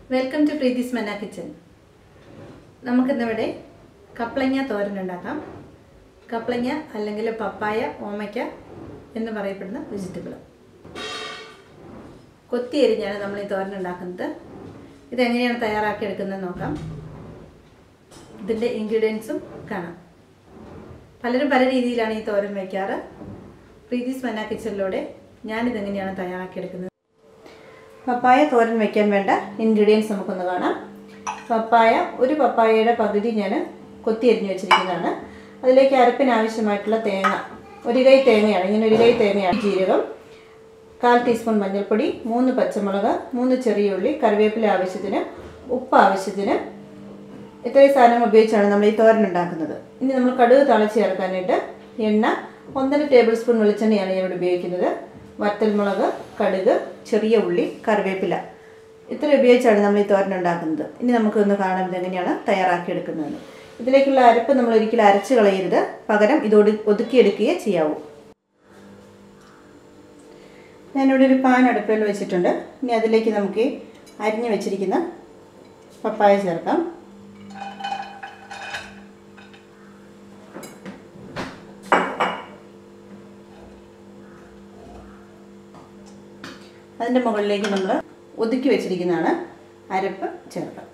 welcome to പ്രീതിസ് മന്ന kitchen നമുക്കിന്നിവിടെ കപ്ലങ്ങ തോരൻ ഉണ്ടാക്കാം കപ്ലങ്ങ അല്ലെങ്കിൽ പപ്പായ ഓമയ്ക്ക എന്ന് പറയപ്പെടുന്ന വെജിറ്റബിൾ കൊത്തി എരിഞ്ഞാണ് നമ്മൾ ഈ തോരൻ ഉണ്ടാക്കുന്നത് ഇതെങ്ങനെയാണ് തയ്യാറാക്കി എടുക്കുന്നത് നോക്കാം ഇതിൻ്റെ ഇൻഗ്രീഡിയൻസും കാണാം പലരും പല രീതിയിലാണ് ഈ തോരൻ വയ്ക്കാറ് പ്രീതിസ് മന്ന കിച്ചണിലൂടെ ഞാനിതെങ്ങനെയാണ് തയ്യാറാക്കിയെടുക്കുന്നത് പപ്പായ തോരൻ വയ്ക്കാൻ വേണ്ട ഇൻഗ്രീഡിയൻസ് നമുക്കൊന്ന് കാണാം പപ്പായ ഒരു പപ്പായയുടെ പകുതി ഞാൻ കൊത്തി അരിഞ്ഞു വെച്ചിരിക്കുന്നതാണ് അതിലേക്ക് അരപ്പിന് ആവശ്യമായിട്ടുള്ള തേങ്ങ ഒരു കൈ തേങ്ങയാണ് ഇങ്ങനെ ഒരു കൈ തേങ്ങയാണ് ജീരകം കാൽ ടീസ്പൂൺ മഞ്ഞൾപ്പൊടി മൂന്ന് പച്ചമുളക് മൂന്ന് ചെറിയ ഉള്ളി കറിവേപ്പില ആവശ്യത്തിന് ഉപ്പ് ആവശ്യത്തിന് ഇത്രയും സാധനങ്ങൾ ഉപയോഗിച്ചാണ് നമ്മൾ ഈ തോരൻ ഉണ്ടാക്കുന്നത് ഇനി നമ്മൾ കടുക് തളിച്ച് ചേർക്കാനായിട്ട് എണ്ണ ഒന്നര ടേബിൾ സ്പൂൺ വെളിച്ചെണ്ണയാണ് ഞാനിവിടെ ഉപയോഗിക്കുന്നത് വറ്റൽമുളക് കടുക് ചെറിയ ഉള്ളി കറിവേപ്പില ഇത്ര ഉപയോഗിച്ചാണ് നമ്മൾ ഈ തോരൻ ഉണ്ടാക്കുന്നത് ഇനി നമുക്കൊന്ന് കാണാം ഇതെങ്ങനെയാണ് തയ്യാറാക്കിയെടുക്കുന്നത് ഇതിലേക്കുള്ള അരപ്പ് നമ്മൾ ഒരിക്കലും അരച്ച് കളയരുത് പകരം ഇത് ഒടു ഒതുക്കിയെടുക്കുകയേ ചെയ്യാവൂ ഞാനിവിടെ ഒരു പാൻ അടുപ്പിൽ വെച്ചിട്ടുണ്ട് ഇനി അതിലേക്ക് നമുക്ക് ഈ അരിഞ്ഞു വെച്ചിരിക്കുന്ന പപ്പായ ചേർക്കാം അതിൻ്റെ മുകളിലേക്ക് നമ്മൾ ഒതുക്കി വെച്ചിരിക്കുന്നതാണ് അരപ്പ് ചേർക്കാം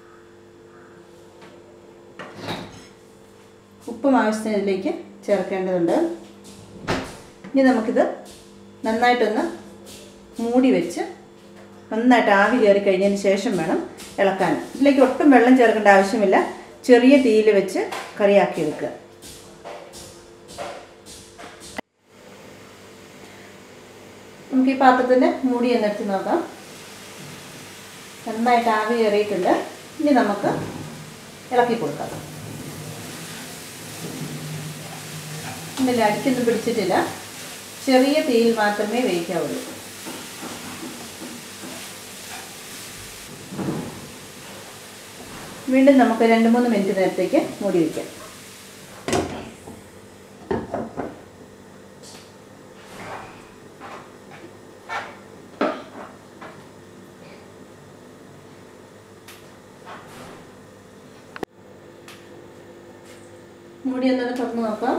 ഉപ്പും ആവശ്യത്തിന് ഇതിലേക്ക് ചേർക്കേണ്ടതുണ്ട് ഇനി നമുക്കിത് നന്നായിട്ടൊന്ന് മൂടി വെച്ച് നന്നായിട്ട് ആവി കയറി കഴിഞ്ഞതിന് ശേഷം വേണം ഇളക്കാൻ ഇതിലേക്ക് ഒട്ടും വെള്ളം ചേർക്കേണ്ട ആവശ്യമില്ല ചെറിയ തീയിൽ വെച്ച് കറിയാക്കി എടുക്കുക നമുക്ക് ഈ പാത്രത്തിൻ്റെ മൂടി എന്നെടുത്ത് നോക്കാം നന്നായിട്ട് ആവി കയറിയിട്ടുണ്ട് ഇനി നമുക്ക് ഇളക്കി കൊടുക്കാം ഇന്നലെ അടിക്കൊന്നും പിടിച്ചിട്ടില്ല ചെറിയ തീയിൽ മാത്രമേ വേവിക്കാവുള്ളൂ വീണ്ടും നമുക്ക് രണ്ട് മൂന്ന് മിനിറ്റ് നേരത്തേക്ക് മൂടി വയ്ക്കാം മൂടി ഒന്നൊന്ന് തുറന്ന് നോക്കാം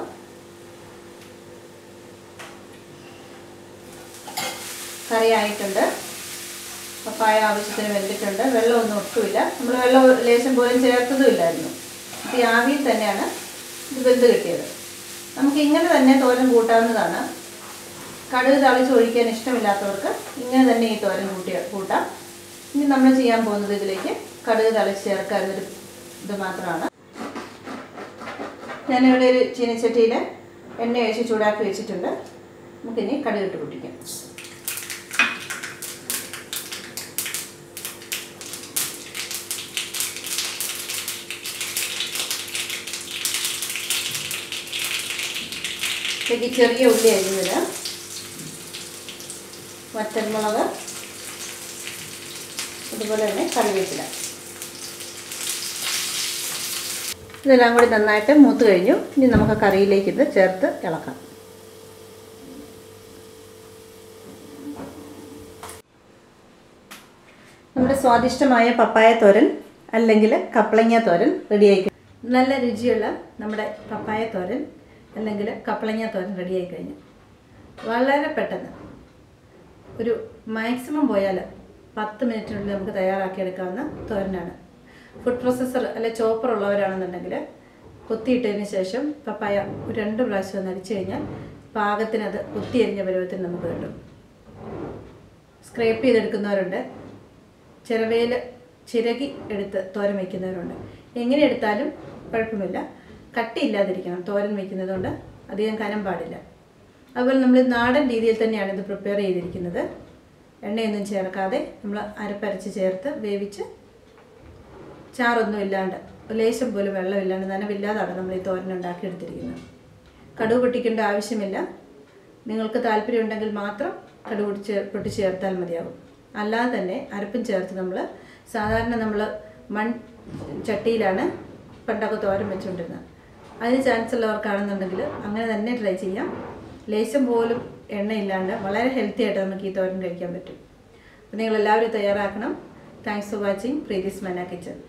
കറി ആയിട്ടുണ്ട് പപ്പായ ആവശ്യത്തിന് വെന്തിട്ടുണ്ട് വെള്ളമൊന്നും ഒട്ടുമില്ല നമ്മൾ വെള്ളം ലേശം പോലും ചേർത്തതുമില്ലായിരുന്നു അപ്പോൾ ഈ ആവിയിൽ തന്നെയാണ് ഇത് വെന്ത് കിട്ടിയത് നമുക്ക് ഇങ്ങനെ തന്നെ തോരൻ കൂട്ടാവുന്നതാണ് കടുക് തളിച്ച് ഒഴിക്കാൻ ഇഷ്ടമില്ലാത്തവർക്ക് ഇങ്ങനെ തന്നെ ഈ തോരൻ കൂട്ടി കൂട്ടാം ഇനി നമ്മൾ ചെയ്യാൻ പോകുന്നത് ഇതിലേക്ക് കടുക് തളിച്ച് ചേർക്കാവുന്നൊരു ഇത് മാത്രമാണ് ഞാനിവിടെ ഒരു ചീനച്ചട്ടിയിൽ എണ്ണ ഒഴിച്ച് ചൂടാക്കി വെച്ചിട്ടുണ്ട് നമുക്കിനി കടുകിട്ട് പൊട്ടിക്കാം ഇതിലേക്ക് ചെറിയ ഉള്ളി അരിഞ്ഞത് വറ്റൽമുളക് അതുപോലെ തന്നെ കറിവേപ്പില ഇതെല്ലാം കൂടി നന്നായിട്ട് മൂത്ത് കഴിഞ്ഞു ഇനി നമുക്ക് കറിയിലേക്ക് ഇത് ചേർത്ത് ഇളക്കാം നമ്മുടെ സ്വാദിഷ്ടമായ പപ്പായ തോരൻ അല്ലെങ്കിൽ കപ്പളങ്ങ തോരൻ റെഡിയായി നല്ല രുചിയുള്ള നമ്മുടെ പപ്പായ തോരൻ അല്ലെങ്കിൽ കപ്പളങ്ങ തോരൻ റെഡിയായി കഴിഞ്ഞു വളരെ പെട്ടെന്ന് ഒരു മാക്സിമം പോയാൽ പത്ത് മിനിറ്റിനുള്ളിൽ നമുക്ക് തയ്യാറാക്കിയെടുക്കാവുന്ന തോരനാണ് ഫുഡ് പ്രോസസ്സർ അല്ലെ ചോപ്പർ ഉള്ളവരാണെന്നുണ്ടെങ്കിൽ കൊത്തിയിട്ടതിന് ശേഷം പപ്പായ ഒരു രണ്ട് പ്രാവശ്യം ഒന്ന് അടിച്ചു കഴിഞ്ഞാൽ പാകത്തിന് അത് കൊത്തിയരിഞ്ഞ പരുവത്തിന് നമുക്ക് കിട്ടും സ്ക്രേപ്പ് ചെയ്തെടുക്കുന്നവരുണ്ട് ചിരവയിൽ ചിരകി എടുത്ത് തോരൻ വയ്ക്കുന്നവരുണ്ട് എങ്ങനെ എടുത്താലും കുഴപ്പമില്ല കട്ടിയില്ലാതിരിക്കണം തോരൻ വയ്ക്കുന്നത് കൊണ്ട് അധികം കനം പാടില്ല അതുപോലെ നമ്മൾ നാടൻ രീതിയിൽ തന്നെയാണ് ഇത് പ്രിപ്പയർ ചെയ്തിരിക്കുന്നത് എണ്ണയൊന്നും ചേർക്കാതെ നമ്മൾ അരപ്പരച്ച് ചേർത്ത് വേവിച്ച് ചാറൊന്നും ഇല്ലാണ്ട് ലേശം പോലും വെള്ളമില്ലാണ്ട് നനവില്ലാതാണ് നമ്മൾ ഈ തോരൻ ഉണ്ടാക്കിയെടുത്തിരിക്കുന്നത് കടുക് പൊട്ടിക്കേണ്ട ആവശ്യമില്ല നിങ്ങൾക്ക് താല്പര്യമുണ്ടെങ്കിൽ മാത്രം കടുക് പൊട്ടിച്ച് പൊട്ടി ചേർത്താൽ മതിയാകും അല്ലാതെ തന്നെ അരപ്പും ചേർത്ത് നമ്മൾ സാധാരണ നമ്മൾ മൺ ചട്ടിയിലാണ് പണ്ടൊക്കെ തോരൻ വെച്ചുകൊണ്ടിരുന്നത് അതിന് ചാൻസ് ഉള്ളവർക്കാണെന്നുണ്ടെങ്കിൽ അങ്ങനെ തന്നെ ട്രൈ ചെയ്യാം ലേശം പോലും എണ്ണയില്ലാണ്ട് വളരെ ഹെൽത്തി ആയിട്ട് നമുക്ക് ഈ തോരൻ കഴിക്കാൻ പറ്റും അപ്പോൾ നിങ്ങൾ എല്ലാവരും തയ്യാറാക്കണം thanks for watching Preethi's Mana kitchen